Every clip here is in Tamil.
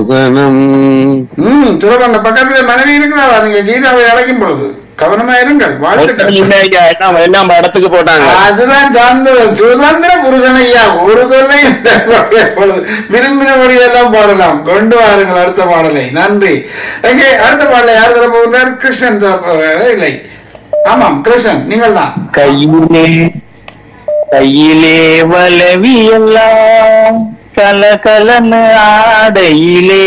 மோகனம் ம் சுரபங்க பக்கத்துல மனைவி இருக்கிறாரா நீங்க கீதாவை அழைக்கும் பொழுது கவனமா இருங்கள் வாழ்த்துக்கள் இல்ல ஐயா, என்ன என்ன இடத்துக்கு போட்டாங்க அதுதான் சார்ந்த சுதந்திர புருஷன் ஐயா ஒரு தொல்லை இல்லை. பொழுது விரும்பினபடி எல்லாம் பாடலாம் கொண்டு வாருங்கள் அடுத்த பாடலை நன்றி எங்கே அடுத்த பாடலை யார் தர போகிறார் கிருஷ்ணன் தர போகிறாரா இல்லை ஆமாம் கிருஷ்ணன் நீங்கள் தான் கையிலே கையிலே வளவியெல்லாம் கலகலன்னு ஆடையிலே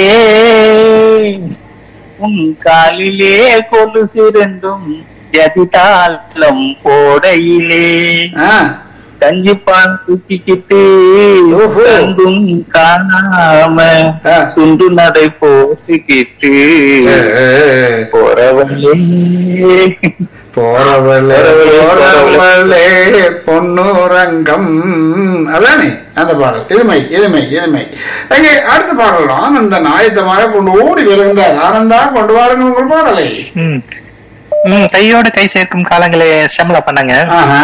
உன் காலிலே கொலுசு ரெண்டும் ஜதிதாளம் போடையிலே ஆ கஞ்சி பான் தூக்கிக்கிட்டு ஓஹோ. கண்டும் காணாம ஆ. சுண்டு நடை போட்டுக்கிட்டு போறவளே போறவளே போறவளே பொன்னுரங்கம் அதானே அந்த பாடல் எளிமை எளிமை எளிமை எங்கே அடுத்த பாடல் ஆனந்தன் ஆயத்தமாக கொண்டு ஓடி வருகின்றார் ஆனந்தா கொண்டு வாருங்கள் உங்கள் பாடலை ம் ம் கையோட கை சேர்க்கும் காலங்களே செம்மல பண்ணாங்க ஆஹா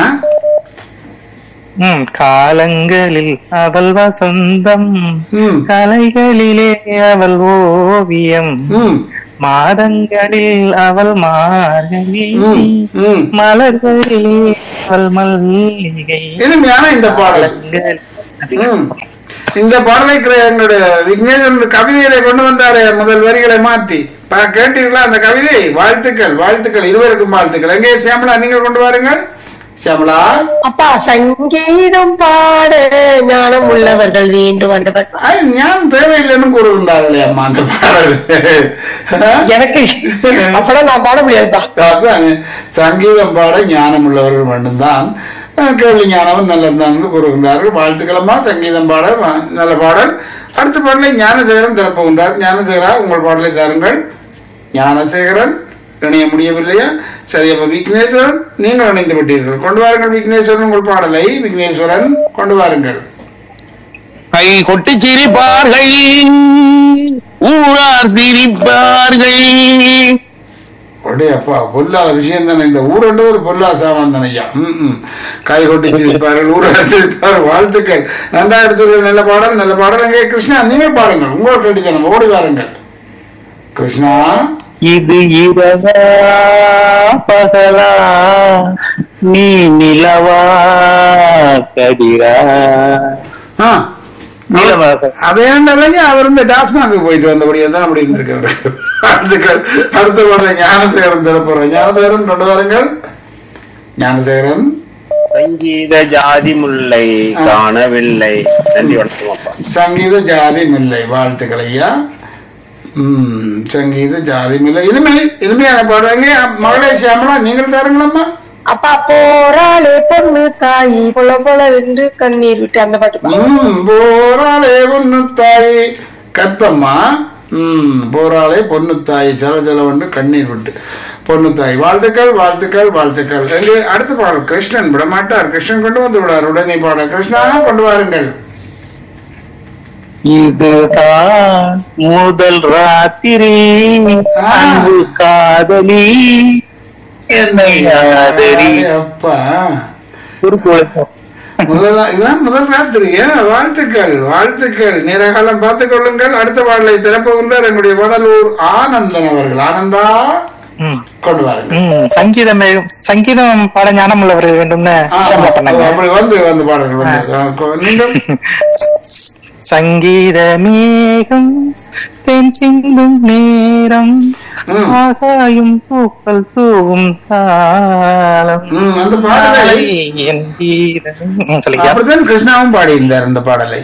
ம் காலங்களில் அவள் வசந்தம் ம் கலைகளிலே அவள் ஓவியம் ம் மாதங்களில் அவள் மார்கழி ம் ம் மலர்களிலே அவள் மல்லிகை இனிமையான இந்த பாடல் காலங்கள் ம். இந்த பாடலை கிர- எங்களுடைய விக்னேஸ்வரன் கவிதையில கொண்டு வந்தாரு முதல் வரிகளை மாத்தி பா- கேட்டீர்களா அந்த கவிதை வாழ்த்துக்கள் வாழ்த்துக்கள் இருவருக்கும் வாழ்த்துக்கள் எங்கே சியாமலா நீங்கள் கொண்டு வாருங்கள் சியாமலா அப்பா சங்கீதம் பாட ஞானம் உள்ளவர்கள் வேண்டும் அந்த பாட்டு. ஐ, ஞான் தேவையில்லைன்னு கூறுகின்றார்களே அம்மா அந்த பாடல் எனக்கு அப்பதான் நான் பாட முடியாதுப்பா அதான் சங்கீதம் பாட ஞானம் உள்ளவர்கள் மட்டும்தான் அஹ், கேள்வி ஞானம் நல்லதுதான் என்று கூறுகின்றார்கள் வாழ்த்துக்களம்மா சங்கீதம் பாட வ- நல்ல பாடல் அடுத்த பாடலை ஞானசேகரன் திறப்புகின்றார் ஞானசேகரா உங்கள் பாடலை தாருங்கள் ஞானசேகரன் இணைய முடியவில்லையா சரி அப்ப விக்னேஸ்வரன் நீங்கள் இணைந்து விட்டீர்கள் கொண்டு வாருங்கள் விக்னேஸ்வரன் உங்கள் பாடலை விக்னேஸ்வரன் கொண்டு வாருங்கள் கை கொட்டி சிரிப்பார்கள் ஊரார் சிரிப்பார்கள் ஒடே அப்பா பொல்லாத விஷயம் தானே இந்த ஊரண்டு ஒரு பொல்லா சாமான் தானே ஐயா ம், ம். கை கொட்டி சிரிப்பார்கள் ஊரார் சிரிப்பார்கள் வாழ்த்துக்கள் நன்றா எடுத்துக்கள் நல்ல பாடல் நல்ல பாடல் எங்கே கிருஷ்ணா நீங்கள் பாருங்கள் உங்கள் கட்டித்தனம் ஓடி வாருங்கள் கிருஷ்ணா இது இரவா பகலா நீ நிலவா கதிரா ஆ நிலவாக அதே இல்லைங்க அவர் இந்த டாஸ்மாக்கு போயிட்டு வந்தபடியே தான் அப்படி இருந்திருக்காரு வாழ்த்துக்கள் அடுத்த பாடலை ஞானசேகரன் திறப்புறோம் ஞானசேகரன் கொண்டு வாருங்கள் ஞானசேகரன் சங்கீத ஜாதி முல்லை காணவில்லை நன்றி வணக்கம் அப்பா சங்கீத ஜாதி மில்லை வாழ்த்துக்கள் ஐயா ம் சங்கீத ஜாதி மில்லை இனிமை இனிமையான பாடுவாங்க மகளே சியாமலா நீங்கள் தாருங்களம்மா அப்பா போராளே பொண்ணு தாயி பொல பொல என்று கண்ணீர் விட்டு அந்த பாட்டு ம் போராளே பொண்ணு தாய் கத்தம்மா ம் போராளே பொண்ணு தாய் ஜல ஜலவென்று கண்ணீர் விட்டு பொண்ணு தாய் வாழ்த்துக்கள் வாழ்த்துக்கள் வாழ்த்துக்கள் எங்கே அடுத்த பாடல் கிருஷ்ணன் விட மாட்டார் கிருஷ்ணன் கொண்டு வந்து விடார் உடனே பாட கிருஷ்ணா கொண்டு வாருங்கள் இதுதான் முதல் ராத்திரி அன்பு காதலி என்னை ஆதரி அடே அப்பா ஒரு குழப்பம் முதல் நா- இதுதான் முதல் ராத்திரி ஏன்? வாழ்த்துக்கள் வாழ்த்துக்கள் நேரகாலம் பார்த்துக் கொள்ளுங்கள் அடுத்த பாடலை திறப்புகின்றார் எங்களுடைய வடலூர் ஆனந்தன் அவர்கள் ஆனந்தா ம் கொண்டு வாருங்கள் ம் சங்கீதம் சங்கீதம் பாட ஞானம் உள்ளவர்கள் வேண்டும்னு ஆ, செம்மல பண்ணாங்க அப்படி வந்து வந்து பாடல்கள் வந்து ஆ, கொ- நீங்கள் சங்கீத மேகம் தென் சிந்தும் நேரம் ம். ஆகாயும் பூக்கள் தூவும் தாளம் ம், அந்த பாடலை நாளை என் கீதம் ம், சொல்லுங்க அப்படித்தான் கிருஷ்ணாவும் பாடியிருந்தார் அந்த பாடலை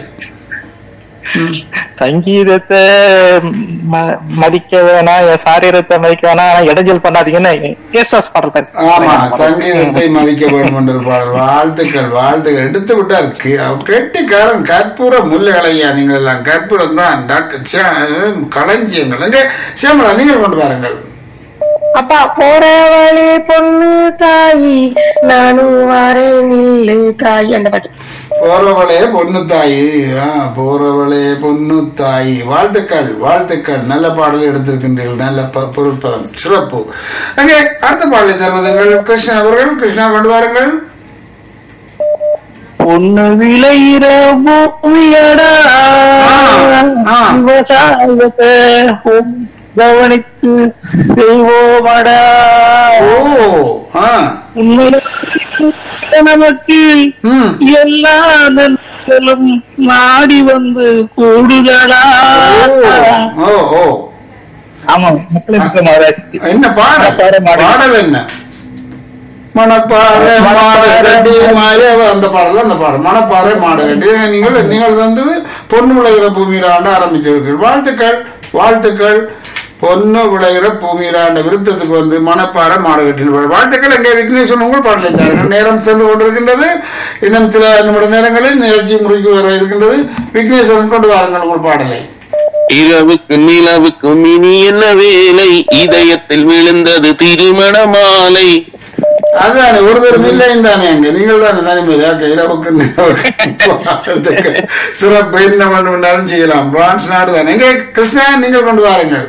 சங்கீதத்தை ம- மதிக்க வேணாம் என் சாரீரத்தை மதிக்க வேணாம் ஆனா இடைஞ்சல் பண்ணாதீங்கன்னு எஸ் பாடல் பாரு. ஆமா சங்கீதத்தை மதிக்க வேண்டும் என்ற பாடல் வாழ்த்துக்கள் வாழ்த்துக்கள் எடுத்து விட்டார் கி- கெட்டிக்காரன் கற்பூர முல்லைகளையா நீங்கள் எல்லாம் கற்பூரம் தான் டாக்டர் சியா- களஞ்சியங்கள் எங்கே சியாமலா நீங்கள் கொண்டு வாருங்கள் அப்பா போறவளே பொண்ணு தாயி நானும் வரேன் நில்லு தாயி அந்த பாட்டு போறவளே பொண்ணு தாயி ஆ, போறவளே பொண்ணு தாயி வாழ்த்துக்கள் வாழ்த்துக்கள் நல்ல பாடல் எடுத்திருக்கின்றீர்கள் நல்ல ப- பொருட்பதம் சிறப்பு அங்கே அடுத்த பாடலை தருவதுங்கள் கிருஷ்ணா அவர்கள் கிருஷ்ணா கொண்டு வாருங்கள் பொண்ணு விளையிற பூமியடா ஆ. விவசாயத்தை கவனித்து செய்வோமடா ஓ ஆ உண்மையில நமக்கு ம் எல்லா நன்மைகளும் நாடி வந்து கூடுதலா ஓ ஓ ஆமா மக்களுக்கு மகாராஜ் என்ன பாடல் மணப்பாறை மாடு. பாடல் என்ன மணப்பாறை மாடு கட்டி மாயவ அந்த பாடல் அந்த பாடல் மணப்பாறை மாடு கட்டி நீங்கள் நீங்கள் தந்தது பொண்ணு விளைகிற பூமியில ஆண்டு ஆரம்பிச்சிருக்கீர்கள் வாழ்த்துக்கள் வாழ்த்துக்கள் பொண்ணு விளைகிற பூமியில ஆண்ட விருத்தத்துக்கு வந்து மணப்பாறை மாடு கட்டின வாழ்த்துக்கள் எங்கே விக்னேஸ்வரன் உங்கள் பாடலை தாருங்கள் நேரம் சென்று கொண்டிருக்கின்றது இன்னும் சில நிமிட நேரங்களில் நிகழ்ச்சி முறைக்கு வர இருக்கின்றது விக்னேஸ்வரன் கொண்டு வாருங்கள் உங்கள் பாடலை இரவுக்கு நிலவுக்கு இனி என்ன வேலை இதயத்தில் விழுந்தது திருமண மாலை அதுதானே ஒருத்தரும் இல்லையும் தானே அங்க நீங்கள் தானே தனிமையில் ஓகே இரவுக்கு நிலவுக்கு வாழ்த்துக்கள். சிறப்பு என்ன வேண்டுமென்றாலும் செய்யலாம் பிரான்ஸ் நாடு தானே எங்கே கிருஷ்ணா நீங்கள் கொண்டு வாருங்கள்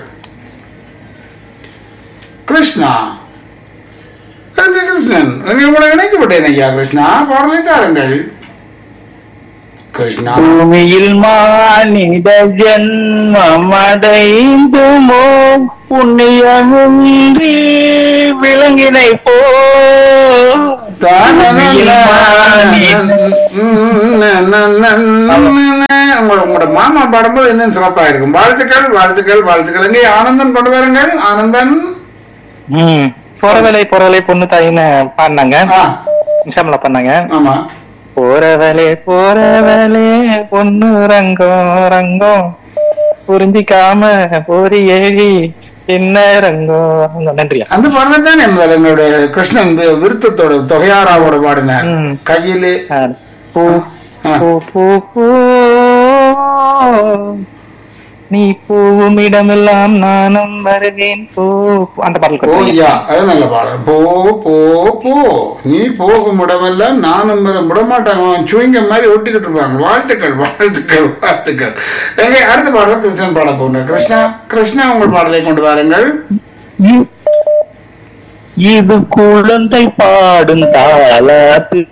கிருஷ்ணா எங்க கிருஷ்ணன் எங்க கூட இணைத்து விட்டேன் ஐயா கிருஷ்ணா பாடலை தாருங்கள் கிருஷ்ணா பூமியில் மானிட ஜென்மம் அடைந்துமோ புண்ணியமின்றி விலங்கினை போ பூமியில் மானிட உங்களோட மாமா பாடும்போது இன்னும் சிறப்பா இருக்கும் வாழ்த்துக்கள் வாழ்த்துக்கள் வாழ்த்துக்கள் எங்கே ஆனந்தன் கொண்டு வாருங்கள் ஆனந்தன் ம் பொறவலை பொறவலை பொண்ணு தாயின்னு பாடினாங்க ஆ, நிஷாமலா பண்ணாங்க ஆமா போறவலே போறவலே பொண்ணு ரங்கம் ரங்கம் புரிஞ்சிக்காம ஒரு ஏழி என்ன ரங்கம் ரங்கம் நன்றியா அந்த பாடல் தான் என்பது என்னுடைய கிருஷ்ணன் வி- விருத்தத்தோட தொகையாராவோட பாடினார் ம். கையிலே ஆ, பூ ஆ. பூ பூ பூ நீ பூவும் இடமெல்லாம் நானும் வருவேன் பூ பூ. அந்த பாடல் ஓ கொடுத்தீங்க. யா அது நல்ல பாடல் போ போ போ நீ போகும் இடமெல்லாம் நானும் வர விட மாட்டாங்க அவன் சுவிங்க மாதிரி ஒட்டிக்கிட்டு இருப்பாங்க வாழ்த்துக்கள் வாழ்த்துக்கள் வாழ்த்துக்கள் எங்க அடுத்த பாடல் கிருஷ்ணன் பாட போங்க கிருஷ்ணா கிருஷ்ணா உங்கள் பாடலை கொண்டு வாருங்கள் இ- இது குழந்தை பாடும் தாலாட்டு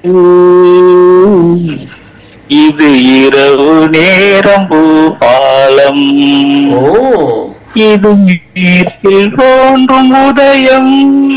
இது இரவு நேரம் பூபாலம் ஓ இது மேற்கில் தோன்றும் உதயம்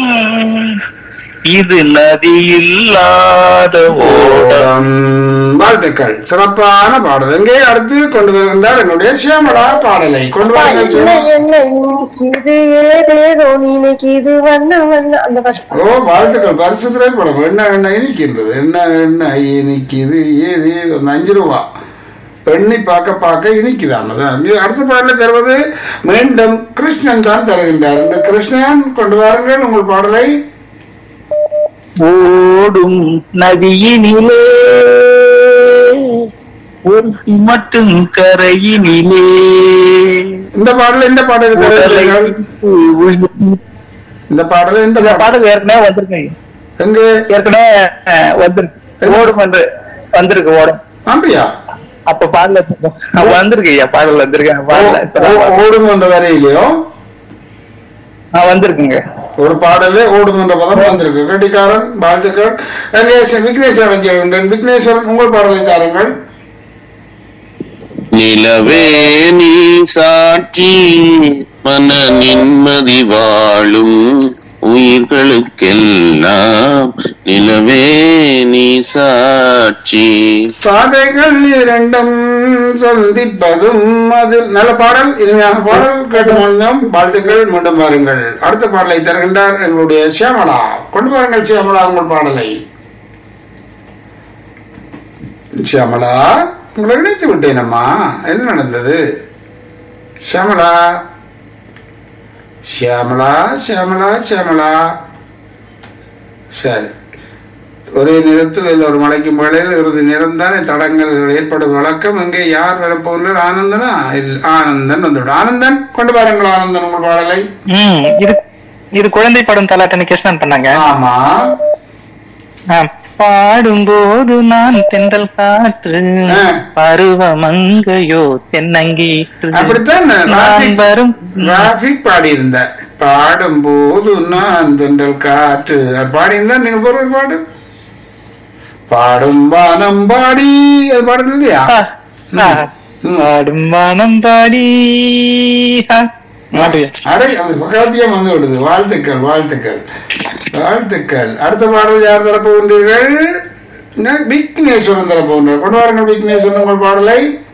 இது நதி இல்லாத ஓடம் ஓடம் வாழ்த்துக்கள் சிறப்பான பாடல் எங்கே அடுத்து கொண்டு வருகின்றார் என்னுடைய சியாமலா பாடலை கொண்டு அப்பா, வாருங்கள் என்ன சியாமலா. என்ன இனிக்குது ஏதேதோ நினைக்குது வண்ண வண்ண அந்த பாட்டு ஓ வாழ்த்துக்கள் பரிசு திரைப்படம் என்ன என்ன இனிக்கின்றது என்ன என்ன இனிக்குது ஏது அந்த அஞ்சு ரூபா பெண்ணை பார்க்க பார்க்க இனிக்குதாம் அதான் இங்கே அடுத்த பாடல தருவது மீண்டும் கிருஷ்ணன் தான் தருகின்றார் இந்த கிருஷ்ணன் கொண்டு வாருங்கள் உங்கள் பாடலை ஓடும் நதியினிலே ஒரு மட்டும் கரையினிலே இந்த பாடல இந்த பாடலை உடலை தருகிறீர்கள் உயிர் இந்த பாடல இந்த இந்த பாடல் பாடல் ஏற்கனவே வந்திருக்கு எங்கே ஏற்கனவே அஹ், வந்திருக்கு ஓடும் என்று வந்திருக்கு ஓடும் அப்படியா அப்ப பாடல வந்திருக்கு ஐயா பாடல் வந்திருக்கு அந்த பாடல இப்ப ஓ- தான் ஓ- ஓடும் என்ற வரையிலையோ ஆ, வந்திருக்குங்க ஒரு பாடலே ஓடும் என்ற பதம் வந்திருக்கு கட்டிக்காரன் வாழ்த்துக்கள் எங்கே சி- விக்னேஸ்வரன் அடைஞ்சிருக்கின்றேன் விக்னேஸ்வரன் உங்கள் பாடலை தாருங்கள் நிலவே நீ சாட்சி மன நிம்மதி வாழும் உயிர்களுக்கெல்லாம் நிலவே நீ சாட்சி பாதைகள் இரண்டும் சந்திப்பதும் அதில் நல்ல பாடல் இனிமையான பாடல் கேட்டு முடிந்தோம் வாழ்த்துக்கள் மீண்டும் வாருங்கள் அடுத்த பாடலை தருகின்றார் எங்களுடைய சியாமலா கொண்டு வாருங்கள் சியாமலா உங்கள் பாடலை சியாமலா உங்களை இணைத்து விட்டேனம்மா என்ன நடந்தது சியாமலா சியாமலா சியாமலா சியாமலா சரி ஒரே நேரத்தில் இல்லை ஒரு மலைக்கும் வேளையில் இறுதி நேரம் தானே தடங்கல்கள் ஏற்படும் வழக்கம் இங்கே யார் வரப்போகிறார் ஆனந்தனா இல்ல, ஆனந்தன் வந்துவிடும் ஆனந்தன் கொண்டு வாருங்கள் ஆனந்தன் உங்கள் பாடலை ம் இது இது குழந்தை படம் தலாட்டன்னு கிருஷ்ணன் பண்ணாங்க ஆமா ஆ, பாடும்போது நான் தென்றல் காற்று ஆ. பருவ மங்கையோ தென்னங்கீற்று அப்படித்தான் நான் ராபிக் வரும் ராபிக் பாடியிருந்த பாடும்போது நான் தென்றல் காற்று அது பாடியிருந்தா நீங்க போற பாடு பாடும் வானம் பாடி அது பாடுறது இல்லையா ஆ, ஆ. ம். பாடும் வானம் பாடி ஆ. நன்றி அடை அந்த பக்காத்தியம் வந்து விடுது வாழ்த்துக்கள் வாழ்த்துக்கள் வாழ்த்துக்கள் அடுத்த பாடல் யார் தரப்போகின்றீர்கள் விக்னேஸ்வரன் தரப்போகின்றார் கொண்டு வாருங்கள் விக்னேஸ்வரன் உங்கள் பாடலை